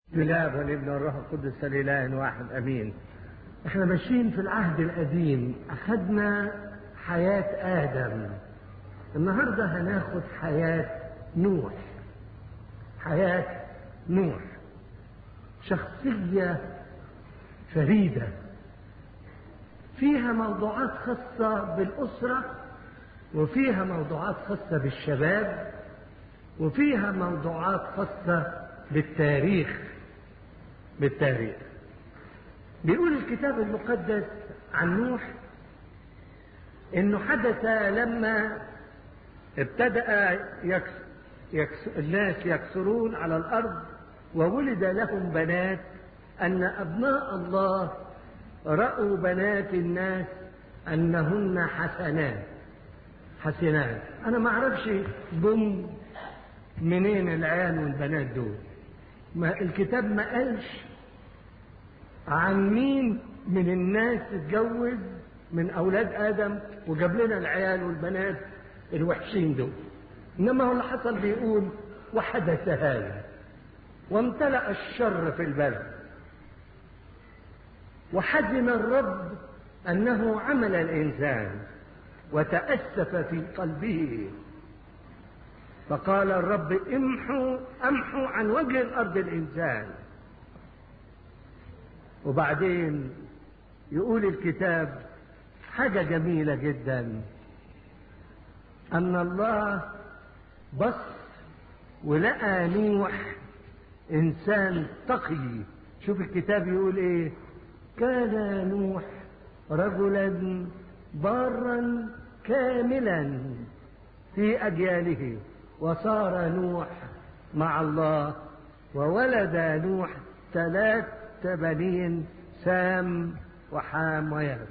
بالله والابن والروح القدس الاله واحد امين احنا ماشيين في العهد القديم اخذنا حياة ادم النهاردة هناخد حياة نوح حياة نوح شخصية فريدة فيها موضوعات خاصة بالأسرة وفيها موضوعات خاصة بالشباب وفيها موضوعات خاصة بالتاريخ بالتاريخ بيقول الكتاب المقدس عن نوح انه حدث لما ابتدأ يكس يكس الناس يكسرون على الارض وولد لهم بنات ان ابناء الله رأوا بنات الناس انهن حسنات حسنات انا ما اعرفش ضم منين العيال والبنات دول ما الكتاب ما قالش عن مين من الناس اتجوز من اولاد ادم وجاب لنا العيال والبنات الوحشين دول انما هو اللي حصل بيقول وحدث هذا وامتلأ الشر في البلد وحزن الرب انه عمل الانسان وتأسف في قلبه فقال الرب امحوا امحوا عن وجه الارض الانسان وبعدين يقول الكتاب حاجة جميلة جدا ان الله بص ولقى نوح انسان تقي شوف الكتاب يقول ايه كان نوح رجلا بارا كاملا في اجياله وصار نوح مع الله وولد نوح ثلاث بنين سام وحام ويافث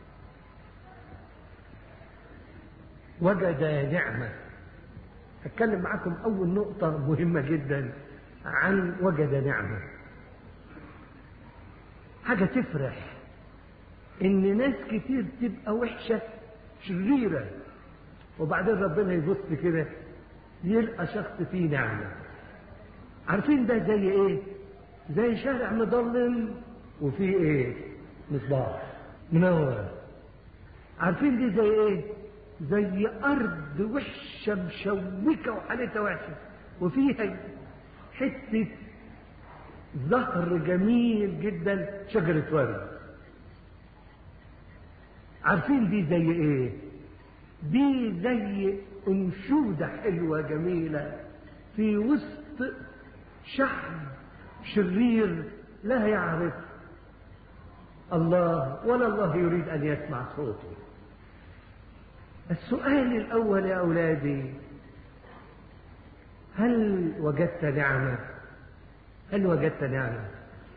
وجد نعمة أتكلم معكم أول نقطة مهمة جدا عن وجد نعمة حاجة تفرح إن ناس كتير تبقى وحشة شريرة وبعدين ربنا يبص كده يلقى شخص فيه نعمة عارفين ده زي ايه زي شارع مظلم وفيه ايه مصباح منور عارفين دي زي ايه زي ارض وحشه مشوكه وحالتها وحشه وفيها حته زهر جميل جدا شجره ورد عارفين دي زي ايه دي زي انشوده حلوه جميله في وسط شعب شرير لا يعرف الله ولا الله يريد ان يسمع صوته السؤال الاول يا اولادي هل وجدت نعمه هل وجدت نعمه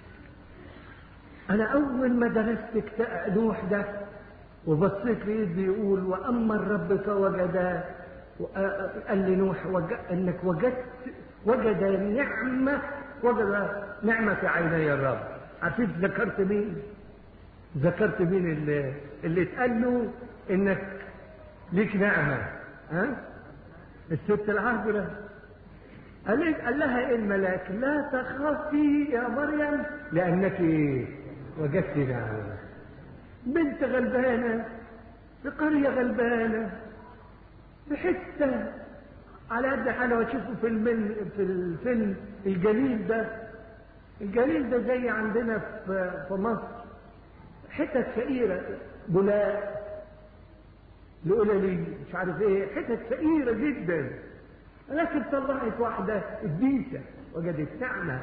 انا اول ما درست نوح ده وبصيت لقيت بيقول واما الرب فوجد قال لي نوح وجد انك وجدت وجد نعمه وجد نعمه في عيني الرب عارفين ذكرت مين ذكرت مين اللي اللي اتقال له انك ليك نعمه ها الست العذراء قال قال لها ايه الملاك لا تخافي يا مريم لانك وجدت نعمه بنت غلبانه في قريه غلبانه في حته على قد حالها وتشوفوا في المن في الفيلم الجليل ده الجليل ده زي عندنا في في مصر حتت فقيره بولاق لقللي مش عارف ايه حتت فقيره جدا لكن طلعت واحده قديسه وجدت نعمه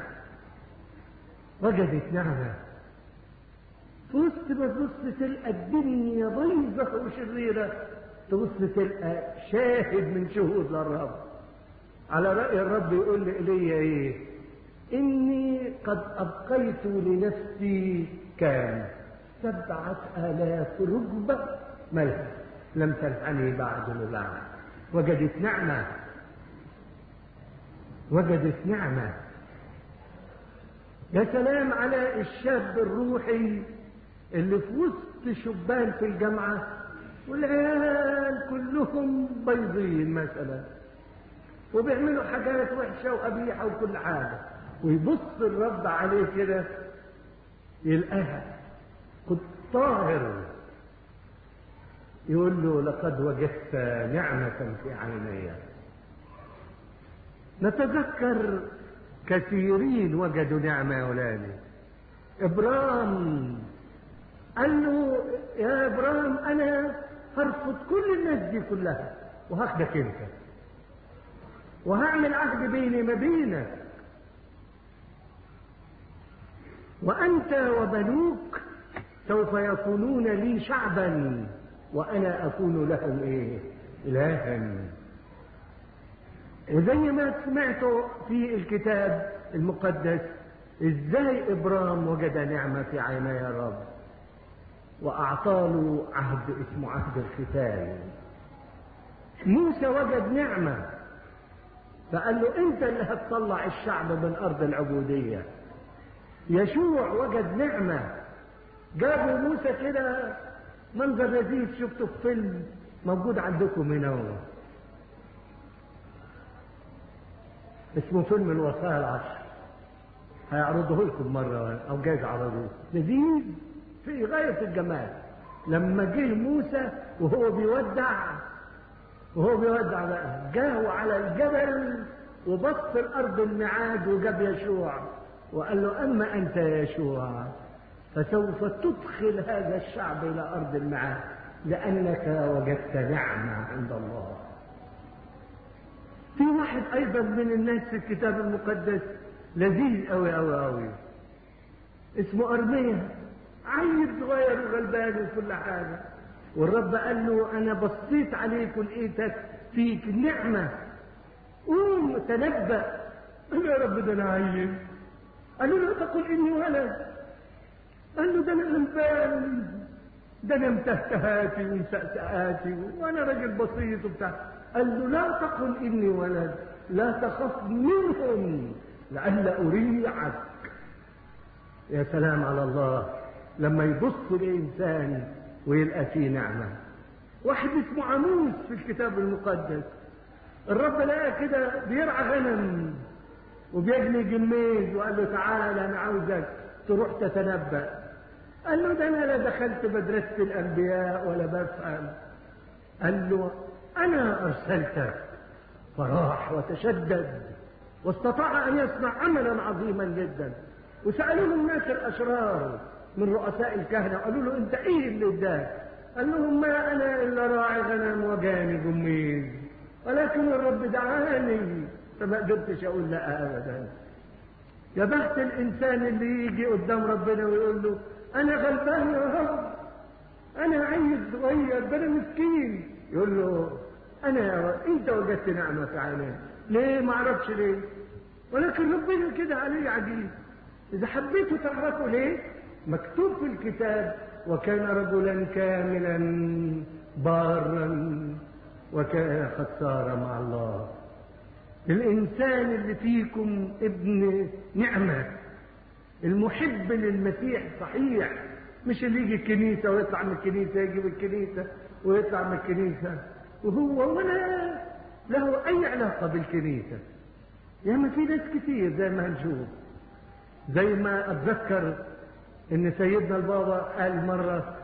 وجدت نعمه في وسط ما تبص تلقى الدنيا ضيقه وشريره تبص تلقى شاهد من شهود للرب على رأي الرب يقول لإيليا إيه إني قد أبقيت لنفسي كام سبعة آلاف ركبة ملك لم تنحني بعد لبعد وجدت نعمة وجدت نعمة يا سلام على الشاب الروحي اللي في وسط شبان في الجامعة والعيال كلهم بيضين مثلا وبيعملوا حاجات وحشة وقبيحة وكل حاجة ويبص الرب عليه كده يلقاها كنت طاهر يقول له لقد وجدت نعمة في عيني نتذكر كثيرين وجدوا نعمة يا ولادي إبرام قال له يا إبرام أنا هرفض كل الناس دي كلها وهاخدك أنت وهعمل عهد بيني ما بينك وأنت وبنوك سوف يكونون لي شعبا وأنا أكون لهم إيه إلها وزي ما سمعتوا في الكتاب المقدس ازاي ابرام وجد نعمه في عيني الرب واعطاله عهد اسمه عهد الختان موسى وجد نعمه فقال له انت اللي هتطلع الشعب من ارض العبوديه يشوع وجد نعمه جابوا موسى كده منظر لذيذ شفته في فيلم موجود عندكم هنا اسمه فيلم الوصايا العشر هيعرضه لكم مرة أو جايز عرضوه لذيذ في غاية الجمال لما جه موسى وهو بيودع وهو بيودع بقى جاه على الجبل وبص الأرض الميعاد وجاب يشوع وقال له أما أنت يا يشوع فسوف تدخل هذا الشعب إلى أرض الميعاد لأنك وجدت نعمة عند الله في واحد ايضا من الناس في الكتاب المقدس لذيذ قوي قوي قوي اسمه ارميا عيل صغير وغلبان وكل حاجه والرب قال له انا بصيت عليك ولقيتك فيك نعمه قوم تنبأ قال له يا رب ده انا عيل قال له لا تقل اني ولد قال له ده انا غلبان ده انا متهتهاتي ومسأسآتي وانا راجل بسيط وبتاع قال له لا تقل اني ولد لا تخف منهم لئلا اريعك يا سلام على الله لما يبص لانسان ويلقى فيه نعمه واحد اسمه عموس في الكتاب المقدس الرب لقى كده بيرعى غنم وبيجني جميز وقال له تعالى انا عاوزك تروح تتنبأ قال له ده انا لا دخلت مدرسه الانبياء ولا بفهم قال له أنا أرسلته فراح وتشدد واستطاع أن يصنع عملا عظيما جدا وسألوه الناس الأشرار من رؤساء الكهنة قالوا له أنت إيه اللي اداك؟ قال لهم ما أنا إلا راعي غنم وجاني جميز ولكن الرب دعاني فما قدرتش أقول لا أبدا يا بخت الإنسان اللي يجي قدام ربنا ويقول له أنا غلبان يا رب أنا عيل صغير ده أنا مسكين يقول له انا يا رب انت وجدت نعمه في عيني ليه ما اعرفش ليه ولكن ربنا كده عليه عجيب اذا حبيتوا تعرفوا ليه مكتوب في الكتاب وكان رجلا كاملا بارا وكان قد صار مع الله الانسان اللي فيكم ابن نعمه المحب للمسيح صحيح مش اللي يجي الكنيسه ويطلع من الكنيسه يجي من الكنيسه ويطلع من الكنيسة وهو ولا له أي علاقة بالكنيسة يعني في ناس كتير زي ما هنشوف زي ما أتذكر إن سيدنا البابا قال مرة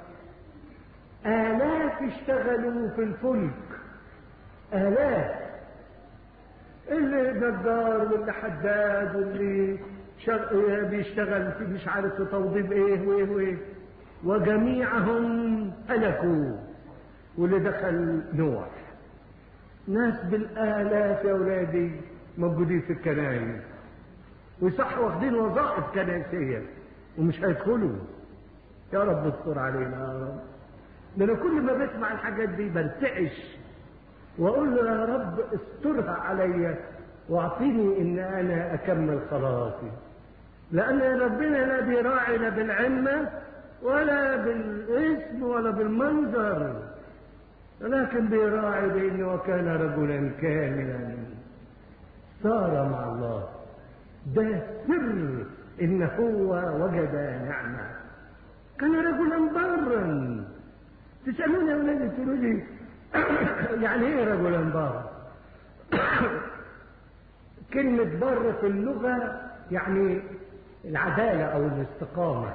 آلاف اشتغلوا في الفلك آلاف اللي نجار واللي حداد واللي شغ... بيشتغل في مش عارف في توضيب ايه وايه وايه وجميعهم هلكوا واللي دخل نوح ناس بالآلاف يا أولادي موجودين في الكنائس وصح واخدين وظائف كنسية ومش هيدخلوا يا رب استر علينا يا رب ده انا كل ما بسمع الحاجات دي برتعش واقول له يا رب استرها عليا واعطيني ان انا اكمل خلاصي لان ربنا لا بيراعينا بالعمه ولا بالاسم ولا بالمنظر ولكن بيراعي بانه وكان رجلا كاملا صار مع الله ده سر ان هو وجد نعمه كان رجلا برا تسالوني يا ولادي تقولوا لي يعني ايه رجلا بار كلمة بر في اللغة يعني العدالة أو الاستقامة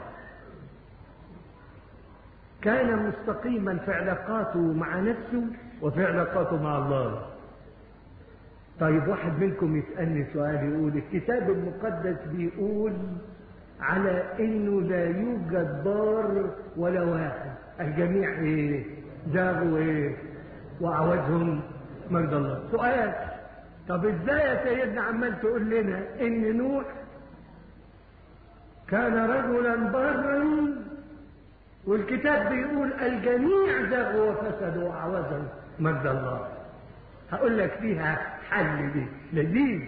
كان مستقيما في علاقاته مع نفسه وفي علاقاته مع الله طيب واحد منكم يسألني سؤال يقول الكتاب المقدس بيقول على انه لا يوجد بار ولا واحد الجميع ايه زاغوا ايه وعوزهم مجد الله سؤال طب ازاي يا سيدنا عمال تقول لنا ان نوح كان رجلا برا والكتاب بيقول الجميع زاغوا وفسدوا وعوزهم مجد الله هقول لك فيها حل دي لذيذ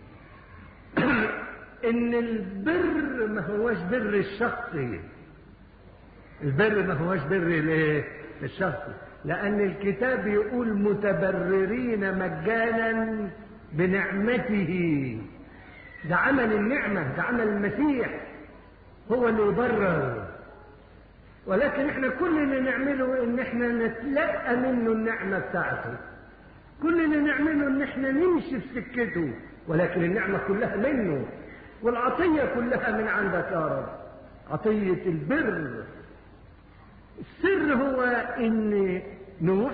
ان البر ما هوش بر الشخصي البر ما هوش بر الايه الشخصي لان الكتاب يقول متبررين مجانا بنعمته ده عمل النعمة ده عمل المسيح هو اللي يبرر ولكن احنا كل اللي نعمله ان احنا نتلقى منه النعمة بتاعته كل اللي نعمله ان احنا نمشي في سكته ولكن النعمة كلها منه والعطية كلها من عندك يا رب عطية البر السر هو ان نوح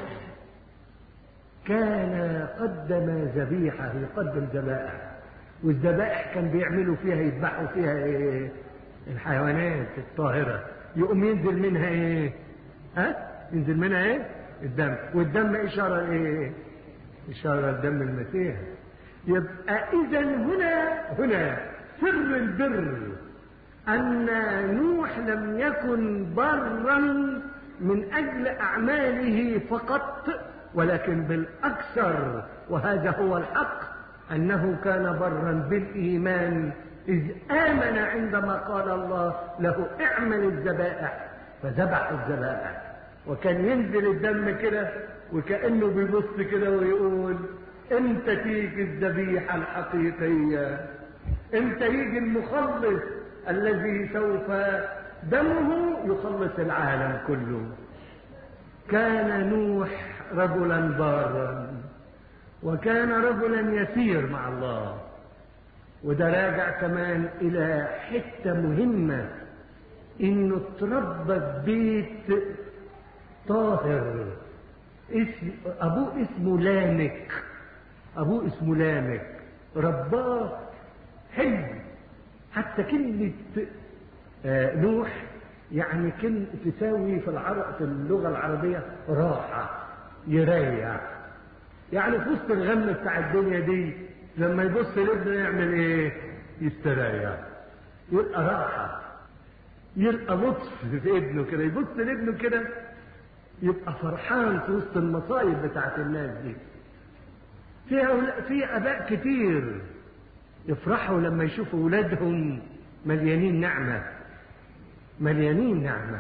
كان قدم ذبيحة يقدم ذبائح والذبائح كان بيعملوا فيها يذبحوا فيها ايه الحيوانات الطاهرة يقوم ينزل منها ايه ها ينزل منها ايه الدم والدم اشارة ايه اشارة لدم المسيح يبقى اذا هنا هنا سر البر ان نوح لم يكن برا من اجل اعماله فقط ولكن بالاكثر وهذا هو الحق انه كان برا بالايمان إذ آمن عندما قال الله له اعمل الذبائح فذبح الذبائح وكان ينزل الدم كده وكأنه بيبص كده ويقول امتى تيجي الذبيحة الحقيقية امتى يجي المخلص الذي سوف دمه يخلص العالم كله كان نوح رجلا بارا وكان رجلا يسير مع الله وده راجع كمان الى حته مهمه انه اتربى في بيت طاهر اسم ابوه اسمه لامك ابوه اسمه لامك رباه حلو حتى كلمه آه نوح يعني كلمة تساوي في العرب في اللغة العربية راحة يريح يعني في وسط الغم بتاع الدنيا دي لما يبص لابنه يعمل ايه يستريح يبقى راحة يلقى لطف في ابنه كده يبص لابنه كده يبقى فرحان في وسط المصايب بتاعت الناس دي في في اباء كتير يفرحوا لما يشوفوا اولادهم مليانين نعمه مليانين نعمه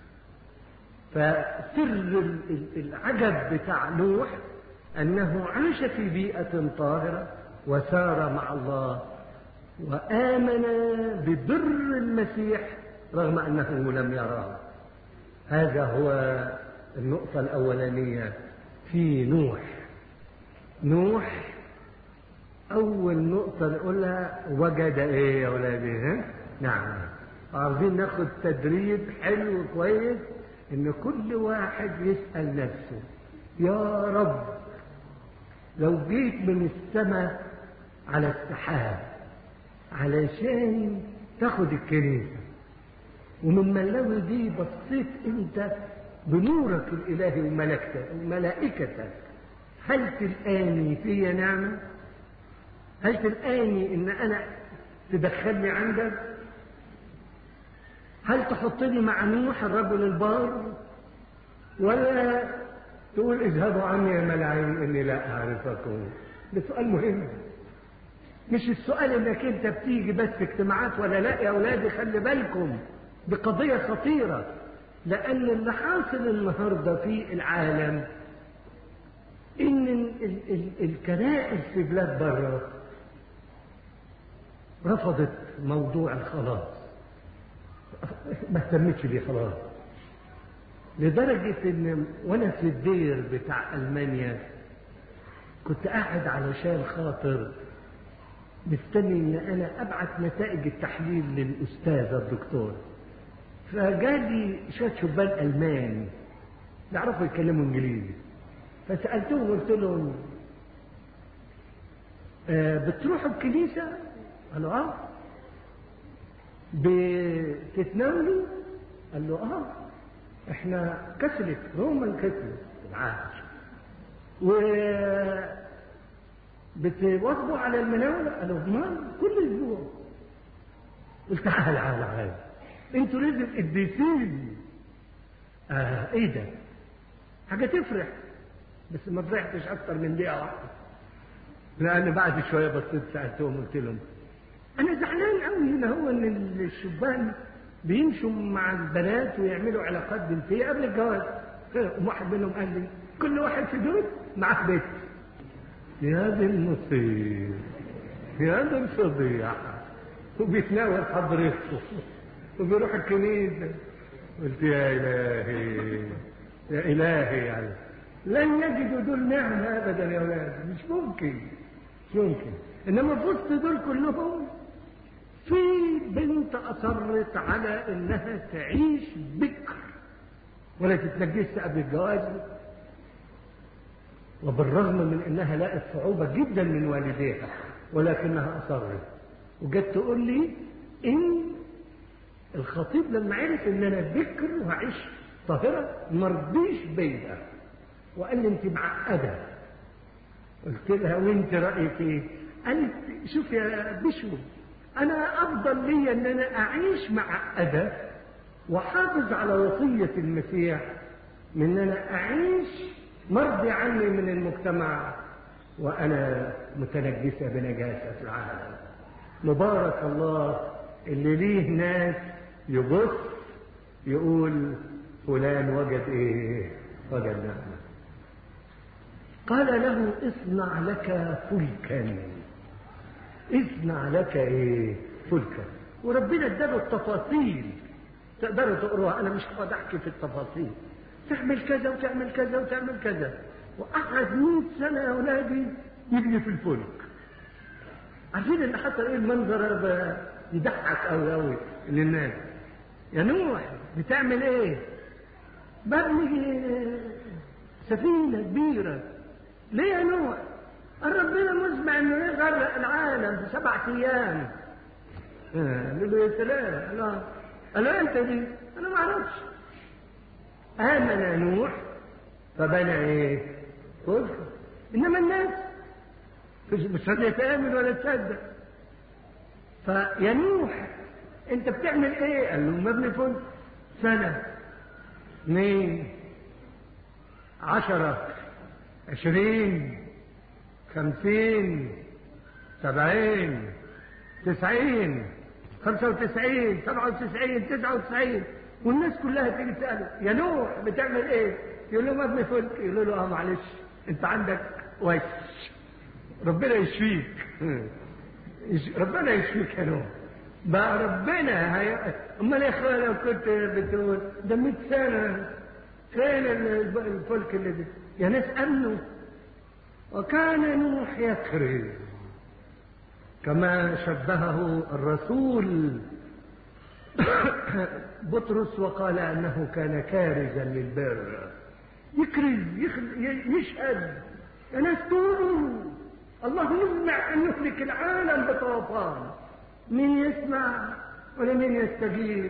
فسر العجب بتاع نوح انه عاش في بيئه طاهره وسار مع الله وآمن ببر المسيح رغم أنه لم يراه هذا هو النقطة الأولانية في نوح نوح أول نقطة نقولها وجد إيه يا أولادي ها؟ نعم عاوزين ناخد تدريب حلو كويس إن كل واحد يسأل نفسه يا رب لو جيت من السماء على السحاب علشان تاخد الكنيسة ومن ملاوي دي بصيت انت بنورك الالهي وملكتك وملائكتك هل تلقاني في نعمة هل تلقاني ان انا تدخلني عندك هل تحطني مع نوح الرجل البار ولا تقول اذهبوا عني يا ملاعين اني لا اعرفكم ده سؤال مهم مش السؤال انك انت بتيجي بس اجتماعات ولا لا يا اولادي خلي بالكم بقضية خطيرة لان اللي حاصل النهاردة في العالم ان ال ال ال الكنائس في بلاد بره رفضت موضوع الخلاص ما اهتمتش بيه خلاص لدرجة ان وانا في الدير بتاع المانيا كنت قاعد علشان خاطر مستني ان انا ابعت نتائج التحليل للاستاذ الدكتور فجالي شويه شبان المان بيعرفوا يتكلموا انجليزي فسالتهم قلت لهم آه بتروحوا الكنيسه قالوا اه بتتناولوا قال له اه احنا كاثوليك رومان كاثوليك العهد و بتواظبوا على المناولة قالوا ما كل اسبوع قلت تعال تعال تعال انتوا لازم قديسين آه ايه ده حاجة تفرح بس ما فرحتش اكتر من دقيقة واحدة لان بعد شوية بصيت سألتهم قلت لهم انا زعلان قوي هنا هو ان الشبان بيمشوا مع البنات ويعملوا علاقات جنسية قبل الجواز واحد منهم قال لي كل واحد في دول معاه بيت يا دي النصيب يا دي الفضيحة وبيتناول حضرته وبيروح الكنيسة قلت يا إلهي يا إلهي يعني لن يجدوا دول نعمة أبدا يا أولاد مش ممكن مش ممكن إنما في وسط دول كلهم في بنت أصرت على إنها تعيش بكر ولا تتنجس قبل الجواز وبالرغم من انها لقت صعوبة جدا من والديها ولكنها اصرت وجت تقول لي ان الخطيب لما عرف ان انا بكر وهعيش طاهرة ما رضيش بيا وقال لي انت معقدة قلت لها وانت رأيك ايه قالت شوف يا بشو انا افضل لي ان انا اعيش معقدة وحافظ على وصية المسيح من ان انا اعيش مرضي عني من المجتمع وأنا متنجسة بنجاسة العالم مبارك الله اللي ليه ناس يبص يقول فلان وجد ايه وجد نعمة قال له اصنع لك فلكا اصنع لك ايه فلكا وربنا اداله التفاصيل تقدروا تقروها انا مش هقعد احكي في التفاصيل تعمل كذا وتعمل كذا وتعمل كذا وقعد 100 سنه يا اولادي يبني في الفلك عارفين اللي حصل ايه المنظر يضحك قوي قوي للناس يا نوح بتعمل ايه ببني سفينه كبيره ليه يا نوح ربنا مزمع انه يغرق العالم في سبعة ايام قال له يا سلام لا قال انت دي انا ما اعرفش آمن نوح فبنى ايه فلك انما الناس مش راضي يتآمن ولا تصدق فيا نوح انت بتعمل ايه قال له مبني فلك سنة اثنين عشرة عشرين خمسين سبعين تسعين خمسة وتسعين سبعة وتسعين تسعة وتسعين والناس كلها تيجي تسأله يا نوح بتعمل ايه؟ يقول لهم ابني فلك يقولوا له اه معلش انت عندك وش ربنا يشفيك ربنا يشفيك يا نوح بقى ربنا هي... امال يا اخويا لو كنت بتقول ده 100 سنه فين الفلك اللي ده يا ناس امنوا وكان نوح يكرز كما شبهه الرسول بطرس وقال انه كان كارزا للبر يكرز يشهد يا ناس توبوا الله يمنع ان يهلك العالم بطوفان مين يسمع ولا مين يستجيب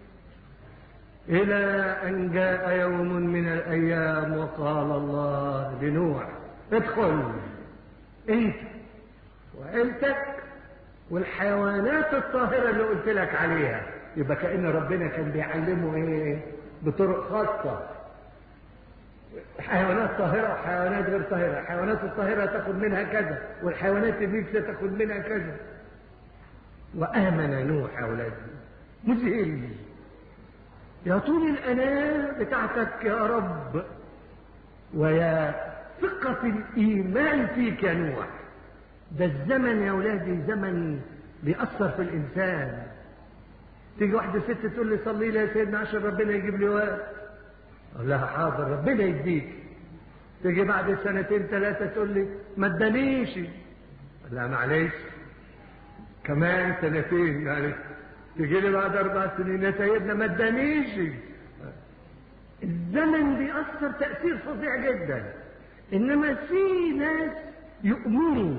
الى ان جاء يوم من الايام وقال الله لنوح ادخل انت وعيلتك والحيوانات الطاهره اللي قلت لك عليها يبقى كأن ربنا كان بيعلمه ايه بطرق خاصة حيوانات طاهرة وحيوانات غير طاهرة الحيوانات الطاهرة تاخد منها كذا والحيوانات النجسة تاخد منها كذا وآمن نوح أولادي مذهل يا طول الأناة بتاعتك يا رب ويا ثقة الإيمان فيك يا نوح ده الزمن يا أولادي زمن بيأثر في الإنسان تيجي واحدة ست تقول لي صلي لي يا سيدنا عشان ربنا يجيب لي وقت أقول لها حاضر ربنا يديك تيجي بعد سنتين ثلاثة تقول لي ما ادانيش لا معلش كمان سنتين يعني تجي لي بعد اربع سنين يا سيدنا ما ادانيش الزمن بيأثر تأثير فظيع جدا انما في ناس يؤمنوا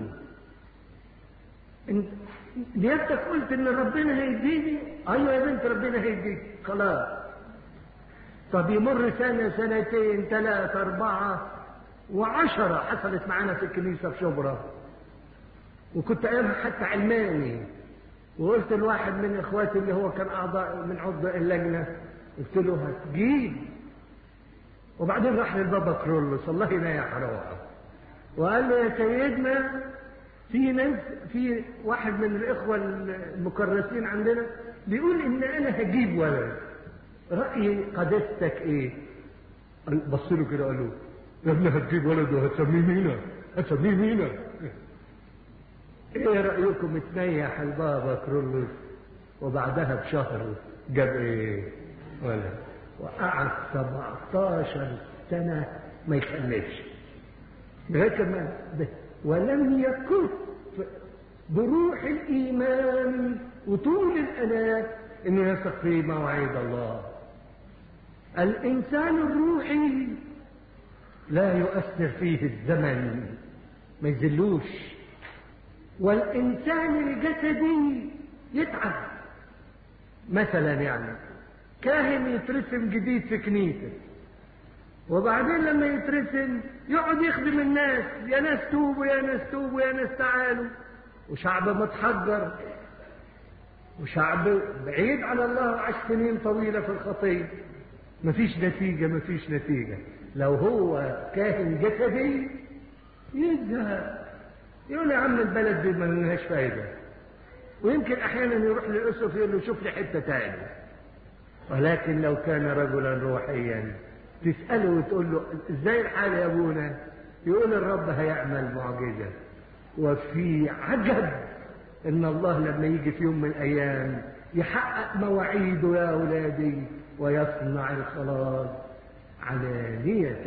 انت نيابتك قلت ان ربنا هيديني ايوه يا بنت ربنا هيديك خلاص طب يمر سنة سنتين ثلاثة أربعة وعشرة حصلت معانا في الكنيسة في شبرا وكنت أيامها حتى علماني وقلت لواحد من إخواتي اللي هو كان أعضاء من عضو اللجنة قلت له هتجيب وبعدين راح للبابا كرولوس الله ينيح روحه وقال له يا سيدنا في ناس في واحد من الإخوة المكرسين عندنا بيقول إن أنا هجيب ولد رأي قداستك إيه؟ بص له كده قال له يا ابني هتجيب ولد وهتسميه مينا هتسميه مينا ايه رأيكم تنيح البابا كرولوس وبعدها بشهر جاب ايه ولد وقعد 17 سنة ما يخلفش لغاية ما ولم يكن بروح الإيمان وطول الأناة إنه يثق في مواعيد الله الإنسان الروحي لا يؤثر فيه الزمن ما يزلوش والإنسان الجسدي يتعب مثلا يعني كاهن يترسم جديد في كنيسة وبعدين لما يترسم يقعد يخدم الناس يا ناس توبوا يا ناس توبوا يا ناس تعالوا وشعب متحجر وشعب بعيد عن الله عاش سنين طويلة في الخطية مفيش نتيجة مفيش نتيجة لو هو كاهن جسدي يزهق يقول يا عم البلد دي ما لهاش فايدة ويمكن أحيانا يروح للأسف يقول له شوف لي حتة تاني ولكن لو كان رجلا روحيا تسأله وتقول له ازاي الحال يا ابونا يقول الرب هيعمل معجزة وفي عجب ان الله لما يجي في يوم من الايام يحقق مواعيده يا اولادي ويصنع الخلاص علانية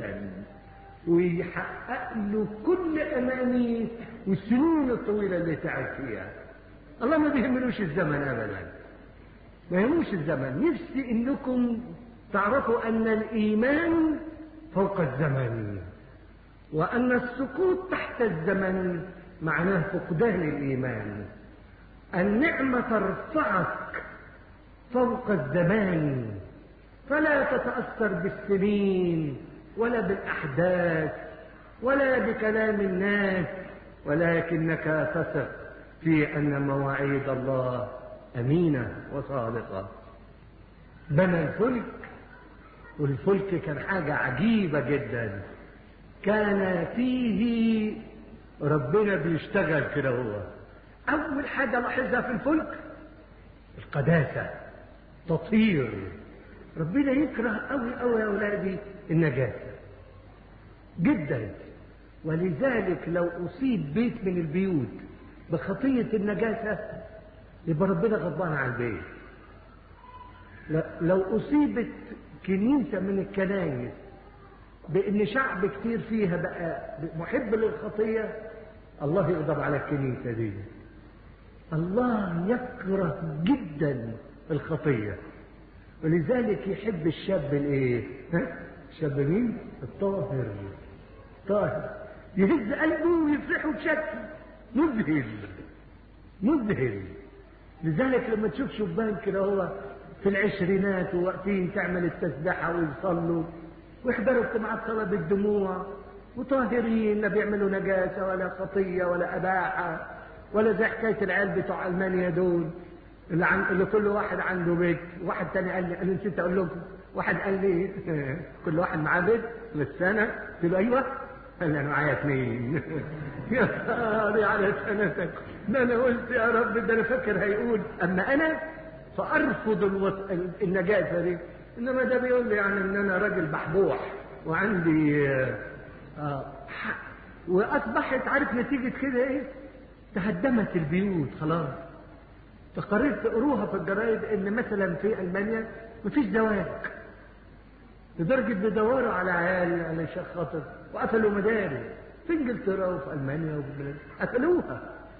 ويحقق له كل امانيه والسنين الطويلة اللي تعب فيها الله ما بيهملوش الزمن ابدا ما يهموش الزمن نفسي انكم تعرفوا ان الايمان فوق الزمن وان السقوط تحت الزمن معناه فقدان الايمان النعمه ترفعك فوق الزمان فلا تتاثر بالسنين ولا بالاحداث ولا بكلام الناس ولكنك تثق في ان مواعيد الله امينه وصادقه بنى الفلك والفلك كان حاجة عجيبة جدا كان فيه ربنا بيشتغل كده هو أول حاجة لاحظها في الفلك القداسة تطهير ربنا يكره أوي أوي يا أولادي النجاسة جدا ولذلك لو أصيب بيت من البيوت بخطية النجاسة يبقى ربنا غضبان على البيت لو أصيبت كنيسة من الكنايس بأن شعب كتير فيها بقى محب للخطية الله يغضب على الكنيسة دي الله يكره جدا الخطية ولذلك يحب الشاب الايه الشاب مين الطاهر طاهر يهز قلبه ويفرحه بشكل مذهل مذهل لذلك لما تشوف شبان كده هو في العشرينات وواقفين تعمل التسبحة ويصلوا ويحضروا اجتماعات صلاة بالدموع وطاهرين لا بيعملوا نجاسة ولا خطية ولا أباحة ولا زي حكاية العيال بتوع ألمانيا دول اللي, عن... اللي كل واحد عنده بيت واحد تاني قال لي قال لي نسيت أقول لكم واحد قال لي كل واحد معاه بيت للسنة قلت له أيوه قال لي أنا معايا اثنين يا ساري على سنتك ده أنا قلت يا رب ده أنا فاكر هيقول أما أنا فارفض الوص... النجاسه دي انما ده بيقول لي يعني ان انا راجل بحبوح وعندي آه حق واصبحت عارف نتيجه كده ايه تهدمت البيوت خلاص تقارير تقروها في الجرايد ان مثلا في المانيا مفيش زواج لدرجه بيدوروا على عيال علشان خاطر وقفلوا مدارس في انجلترا وفي المانيا وفي بلاد قفلوها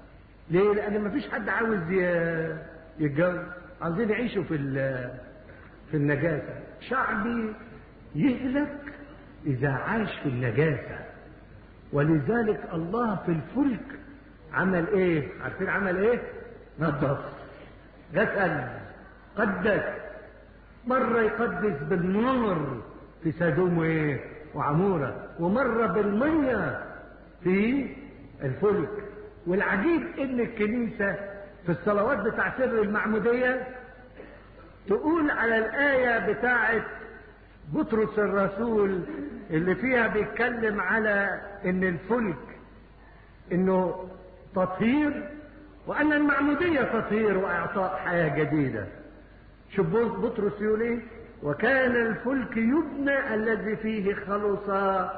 ليه؟ لأن مفيش حد عاوز ي- يتجوز عاوزين يعيشوا في ال- في النجاسة شعبي يهلك إذا عاش في النجاسة ولذلك الله في الفلك عمل إيه؟ عارفين عمل إيه؟ نظف غسل قدس مرة يقدس بالنار في سدوم وإيه؟ وعمورة ومرة بالمية في الفلك والعجيب ان الكنيسة في الصلوات بتاع سر المعمودية تقول على الآية بتاعت بطرس الرسول اللي فيها بيتكلم على ان الفلك انه تطهير وان المعمودية تطهير واعطاء حياة جديدة شوف بطرس يقول ايه وكان الفلك يبنى الذي فيه خلص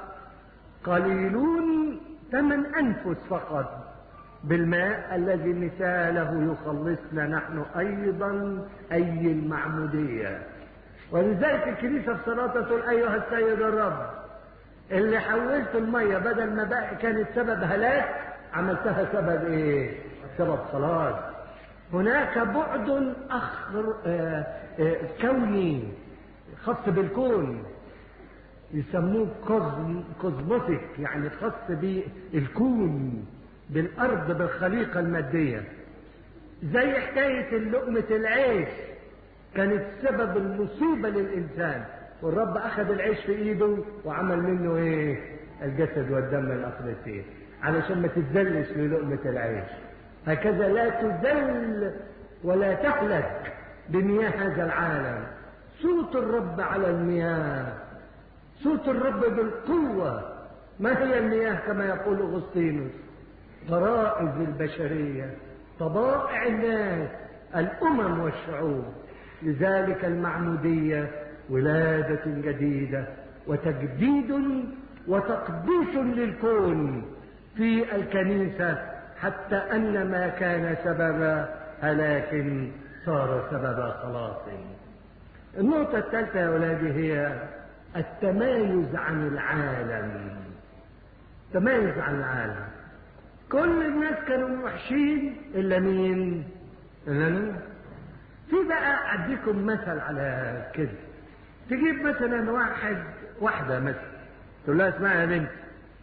قليلون ثمن انفس فقط بالماء الذي مثاله يخلصنا نحن ايضا اي المعموديه ولذلك الكنيسه في صلاتها تقول ايها السيد الرب اللي حولت الميه بدل ما بقى كانت سبب هلاك عملتها سبب ايه؟ سبب خلاص هناك بعد اخر آه آه كوني خاص بالكون يسموه كوزم كوزموتيك يعني خاص بالكون بالارض بالخليقه الماديه زي حكايه لقمه العيش كانت سبب المصيبه للانسان والرب اخذ العيش في ايده وعمل منه ايه الجسد والدم الاقدسين علشان ما تتذلش للقمه العيش هكذا لا تذل ولا تهلك بمياه هذا العالم صوت الرب على المياه صوت الرب بالقوة ما هي المياه كما يقول أغسطينوس غرائز البشرية طبائع الناس الأمم والشعوب لذلك المعمودية ولادة جديدة وتجديد وتقديس للكون في الكنيسة حتى أن ما كان سبب هلاك صار سبب خلاص النقطة الثالثة يا أولادي هي التمايز عن العالم تمايز عن العالم كل الناس كانوا وحشين إلا مين؟ إلا مين؟ في بقى أديكم مثل على كده تجيب مثلا واحد واحدة مثلا تقول لها اسمعي يا بنت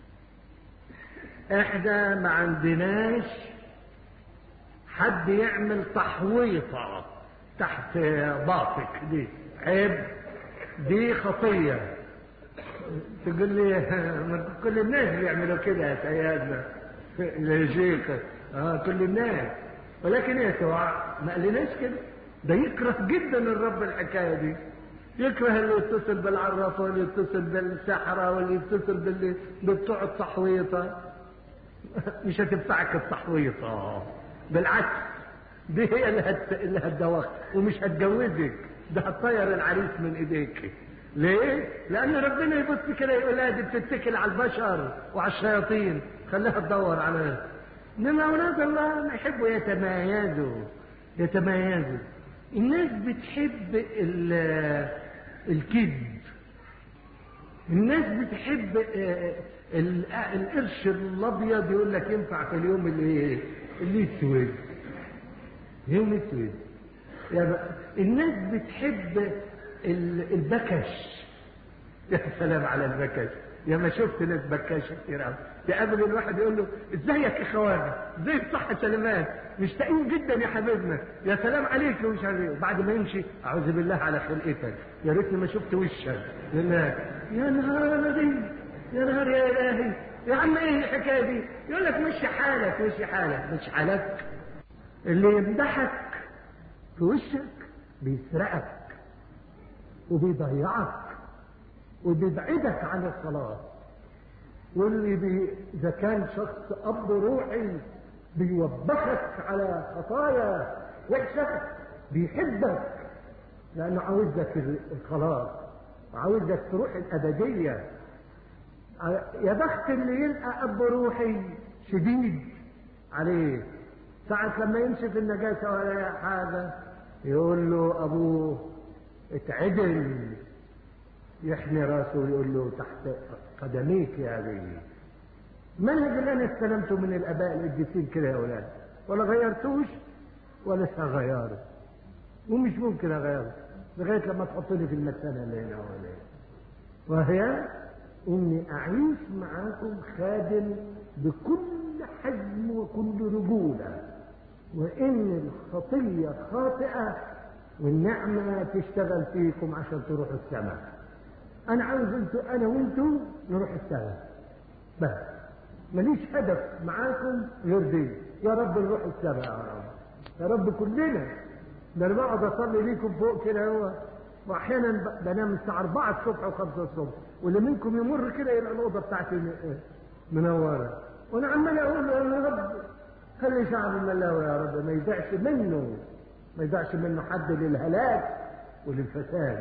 احنا ما عندناش حد يعمل تحويطة تحت باطك دي عيب دي خطية تقول لي كل الناس بيعملوا كده يا سيادنا يا شيخ اه كل الناس ولكن يسوع ما قالناش كده ده يكره جدا الرب الحكايه دي يكره اللي يتصل بالعرافه واللي يتصل بالسحره واللي يتصل باللي بتوع التحويطه مش هتنفعك التحويطه بالعكس دي هي اللي هت... اللي هتدوخ ومش هتجوزك ده هتطير العريس من ايديك ليه؟ لأن ربنا يبص كده يقول لها دي بتتكل على البشر وعلى الشياطين خليها تدور على إنما أولاد الله ما يحبوا يتميزوا يتميزوا الناس بتحب الكذب الناس بتحب القرش الابيض يقول لك ينفع في اليوم اللي الاسود يوم اسود يعني الناس بتحب البكش يا سلام على البكش يا ما شفت ناس بكاشه كتير قوي يقابل الواحد يقول له ازيك يا خواجه ازيك صح سلامات مشتاقين جدا يا حبيبنا يا سلام عليك ومش عارف ايه وبعد ما يمشي اعوذ بالله على خلقتك يا ريتني ما شفت وشك يا نهار يا نهار يا الهي يا عم ايه الحكايه دي يقول لك مشي حالك مشي حالك مش حالك اللي يمدحك في وشك بيسرقك وبيضيعك وبيبعدك عن الصلاة واللي بي إذا كان شخص أب روحي بيوبخك على خطايا وحشة بيحبك لأنه عاوزك الخلاص وعاوزك تروح الأبدية يا بخت اللي يلقى أب روحي شديد عليه ساعة لما يمشي في النجاسة ولا حاجة يقول له أبوه اتعدل يحني راسه ويقول له تحت قدميك يا ابي المنهج اللي انا استلمته من الاباء القديسين كده يا اولاد ولا غيرتوش ولا هغيره ومش ممكن اغيره لغايه لما تحطني في المساله اللي هنا ولا وهي اني اعيش معاكم خادم بكل حزم وكل رجوله وان الخطيه خاطئه والنعمه تشتغل فيكم عشان تروحوا السماء انا عاوز انتوا انا وانتوا نروح السماء بس ماليش هدف معاكم غير دي يا رب نروح السماء يا رب يا رب كلنا ده انا بقعد اصلي ليكم فوق كده هو واحيانا بنام الساعه 4 الصبح و5 الصبح واللي منكم يمر كده يبقى الاوضه بتاعتي منوره وانا عمال اقول يا رب خلي شعب الملاوي يا رب ما يضيعش منه ما يضيعش منه حد للهلاك وللفساد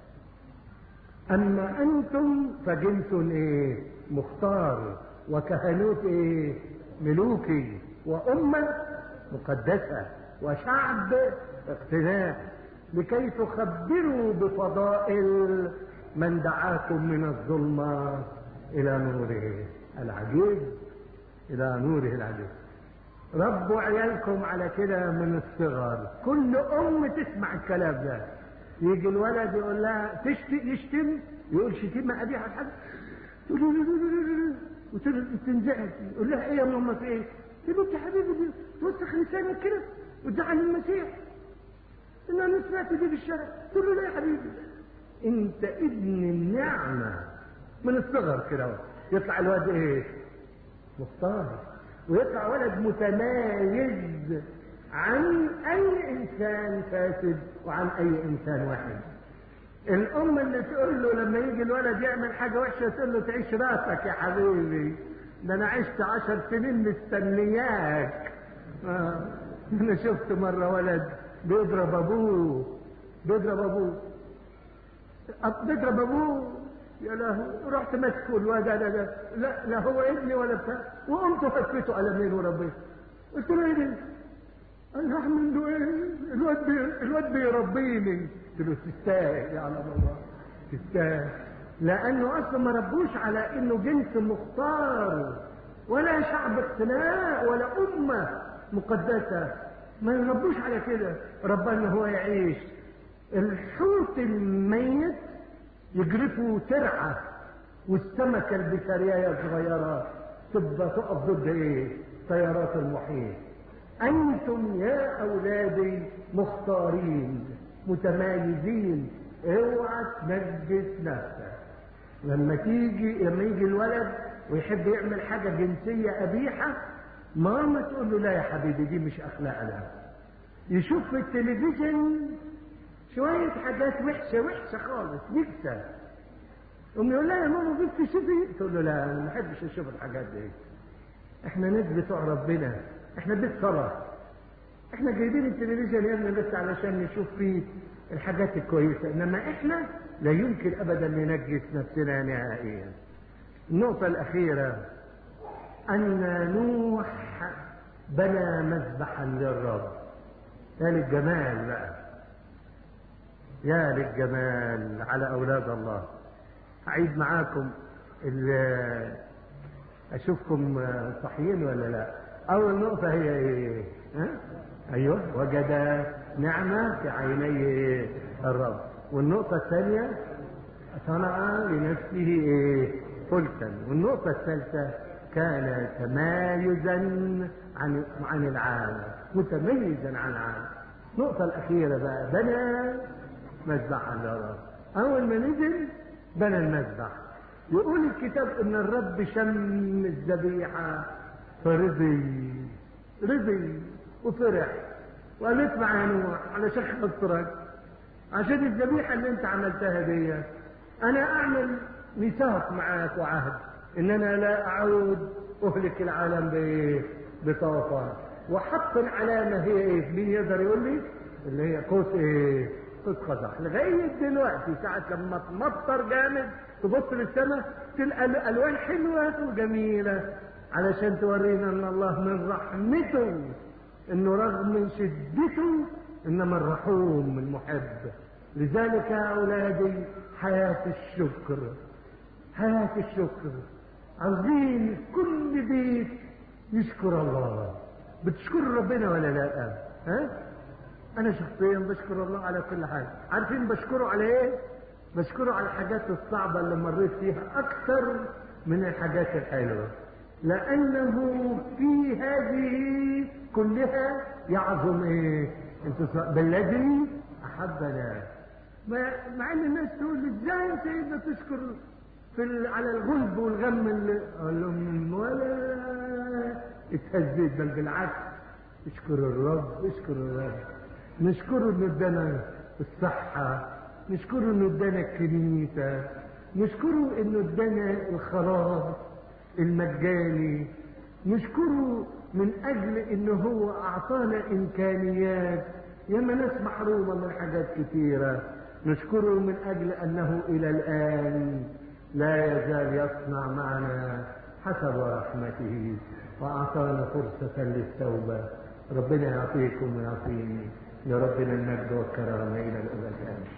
اما انتم فجنس ايه مختار وكهنوت ايه ملوكي وامه مقدسه وشعب اقتناء لكي تخبروا بفضائل من دعاكم من الظلمة إلى نوره العجيب إلى نوره العجيب ربوا عيالكم على كده من الصغر كل أم تسمع الكلام ده يجي الولد يقول لها تشتم يشتم يقول شتيمة أبيها الحد وتنزعج يقول لها ايه يا ماما في ايه؟ تقول انت حبيبي توسخ لسانك كده وتزعل المسيح ان انا سمعت دي في الشارع تقول له لا يا حبيبي انت ابن النعمه من الصغر كده يطلع الواد ايه مختار ويطلع ولد متمايز عن اي انسان فاسد وعن اي انسان واحد الام اللي تقول له لما يجي الولد يعمل حاجه وحشه تقول له تعيش راسك يا حبيبي ده انا عشت عشر سنين مستنياك آه. انا شفت مره ولد بيضرب ابوه بيضرب ابوه بيضرب ابوه يا له رحت ماسكه الواد ده, ده لا لا هو ابني ولا بتاع وقمت وفكيته على مين وربيته قلت له ايه ده؟ قال له اعمل له ايه؟ الواد بي الواد بيربيني قلت له تستاهل يا علم الله تستاهل لانه اصلا ما ربوش على انه جنس مختار ولا شعب اقتناء ولا امه مقدسه ما يربوش على كده ربنا ان هو يعيش الحوت الميت يجرفه ترعه والسمكه البساريه الصغيره تبقى تقف ضد ايه؟ طيارات المحيط انتم يا اولادي مختارين متمايزين اوعى تنجس نفسك لما تيجي لما يجي الولد ويحب يعمل حاجه جنسيه قبيحه ماما تقول له لا يا حبيبي دي مش اخلاقنا يشوف في التلفزيون شوية حاجات وحشة وحشة خالص نكسة أم يقول لها يا ماما بنت شوفي تقول له لا أنا ما بحبش أشوف الحاجات دي إحنا ناس بتوع ربنا إحنا بيت صلاة إحنا جايبين التلفزيون يا ابني بس علشان نشوف فيه الحاجات الكويسة إنما إحنا لا يمكن أبدا ننجس نفسنا نهائيا النقطة الأخيرة أن نوح بنى مذبحا للرب يا للجمال بقى يا للجمال على أولاد الله أعيد معاكم أشوفكم صحيين ولا لا أول نقطة هي إيه ها؟ أيوه وجد نعمة في عيني الرب والنقطة الثانية صنع لنفسه إيه فلكا والنقطة الثالثة كان تمايزا عن عن العالم متميزا عن العالم النقطة الأخيرة بقى بنى مذبحا للرب أول ما نزل بنى المذبح يقول الكتاب إن الرب شم الذبيحة فرضي رضي وفرح وقال اسمع يا نوح علشان خاطرك عشان الذبيحة اللي أنت عملتها دي أنا أعمل ميثاق معاك وعهد ان انا لا اعود اهلك العالم بطوفان وحط العلامه هي ايه مين يقدر يقول لي اللي هي قوس ايه قوس قزح لغايه دلوقتي ساعه لما تمطر جامد تبص للسماء تلقى الالوان حلوه وجميله علشان تورينا ان الله من رحمته انه رغم شدته انما الرحوم المحب لذلك يا اولادي حياه الشكر حياه الشكر عاوزين كل بيت يشكر الله بتشكروا ربنا ولا لا ها انا شخصيا بشكر الله على كل حاجه عارفين بشكره على ايه بشكره على الحاجات الصعبه اللي مريت فيها اكثر من الحاجات الحلوه لانه في هذه كلها يعظم ايه انتصار بالذي احبنا مع ان الناس تقول ازاي انت اذا تشكر في ال... على الغلب والغم اللي اقول لهم ولا اتهزيت بل بالعكس اشكر الرب اشكر الرب نشكره انه ادانا الصحة نشكره انه ادانا الكنيسة نشكره انه ادانا الخلاص المجاني نشكره من اجل انه هو اعطانا امكانيات ياما ناس محرومة من حاجات كثيرة نشكره من اجل انه الى الان لا يزال يصنع معنا حسب رحمته واعطانا فرصة للتوبة ربنا يعطيكم ويعطيني لربنا المجد والكرامة الى الابد